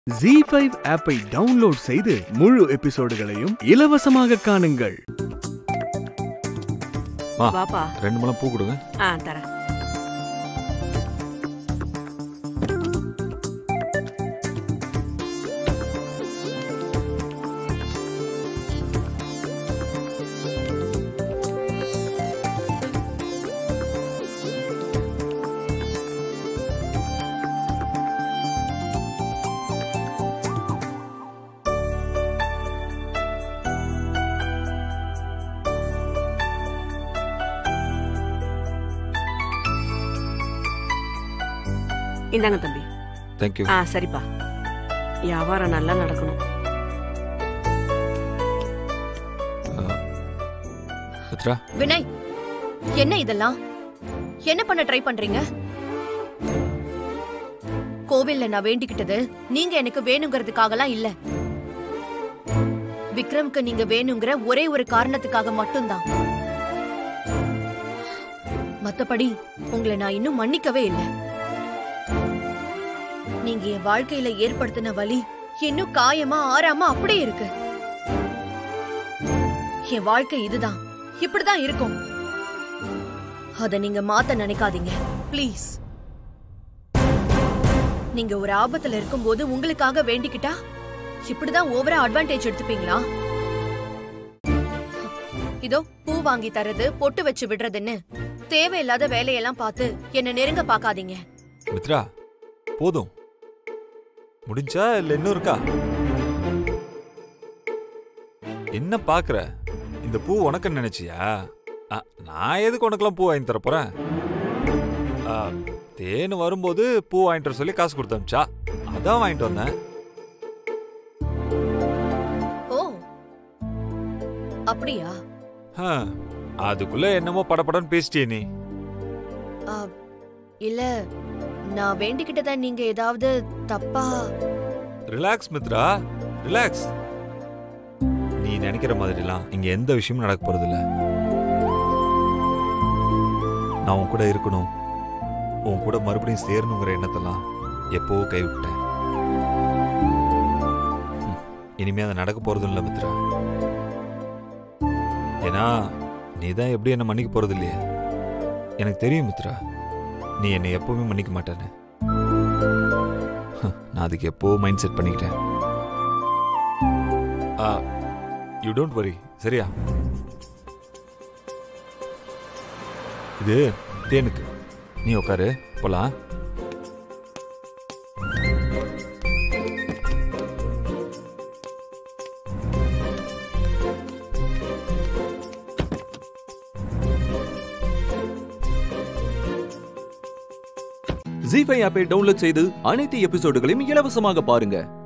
G five ஆப்பை download செய்து முழு எபிசோடுகளையும் இலவசமாக காணுங்கள் வாப்பா ரெண்டு முழம் பூ கொடுங்க ஆ தரேன் இந்தாங்க தம்பி தேங்க்யூ ஆ சரிப்பா வியாபாரம் நல்லா நடக்கணும் சித்ரா வினய் என்ன இதெல்லாம் என்ன பண்ண ட்ரை பண்றீங்க கோவில்ல நான் வேண்டிக்கிட்டது நீங்க எனக்கு வேணுங்கிறதுக்காகலாம் இல்ல விக்ரம்க்கு நீங்க வேணுங்கிற ஒரே ஒரு காரணத்துக்காக மட்டும்தான் மத்தபடி உங்களை நான் இன்னும் மன்னிக்கவே இல்லை நீங்க என் வாழ்க்கையில ஏற்படுத்தின வலி இன்னும் காயமா ஆறாம அப்படியே இருக்கு என் வாழ்க்கை இதுதான் இப்படிதான் இருக்கும் அத நீங்க மாத்த நினைக்காதீங்க ப்ளீஸ் நீங்க ஒரு ஆபத்துல இருக்கும்போது உங்களுக்காக வேண்டிக்கிட்டா இப்படிதான் ஓவரா அட்வான்டேஜ் எடுத்துப்பீங்களா இதோ பூ வாங்கி தரது பொட்டு வச்சு விடுறதுன்னு தேவையில்லாத வேலையெல்லாம் பார்த்து என்ன நெருங்க பார்க்காதீங்க மித்ரா போதும் முடிஞ்சா இல்ல இன்னும் இருக்கா என்ன பாக்குற இந்த பூ உனக்கு நினைச்சியா ஆ, நான் எதுக்கு உனக்கெல்லாம் பூ வாங்கி தர போறேன் ஆ, தேனு வரும்போது பூ வாங்கிட்டு வர சொல்லி காசு கொடுத்தமிச்சா அதான் வாங்கிட்டு வந்தேன் ஓ அப்படியா ஆ, அதுக்குள்ள என்னமோ படபடன்னு பேசிட்டியே நீ ஆ, இல்ல நான் வேண்டிக்கிட்டத நீங்க ஏதாவது தப்பா ரிலாக்ஸ் மித்ரா ரிலாக்ஸ் நீ நினைக்கிற மாதிரிலாம் இங்க எந்த விஷயமும் நடக்க போறது இல்ல நான் உன் கூட இருக்கணும் உன் கூட மறுபடியும் சேரணுங்கிற எண்ணத்தெல்லாம் எப்போவோ கைவிட்டேன் ம், இனிமே அது நடக்க போறதும் இல்ல மித்ரா ஏன்னா நீ தான் எப்படி என்ன மன்னிக்க போறது இல்லையே எனக்கு தெரியும் மித்ரா நீ என்னை எப்பவுமே மன்னிக்க மாட்டேன்னு நான் அதுக்கு எப்போ மைண்ட் செட் பண்ணிக்கிட்டேன் யூ டோன்ட் வரி சரியா இது தேனுக்கு நீ உட்காரு போலாம் ஜி ஃபைவ் ஆப்பை டவுன்லோட் செய்து அனைத்து எபிசோடுகளையும் இலவசமாக பாருங்க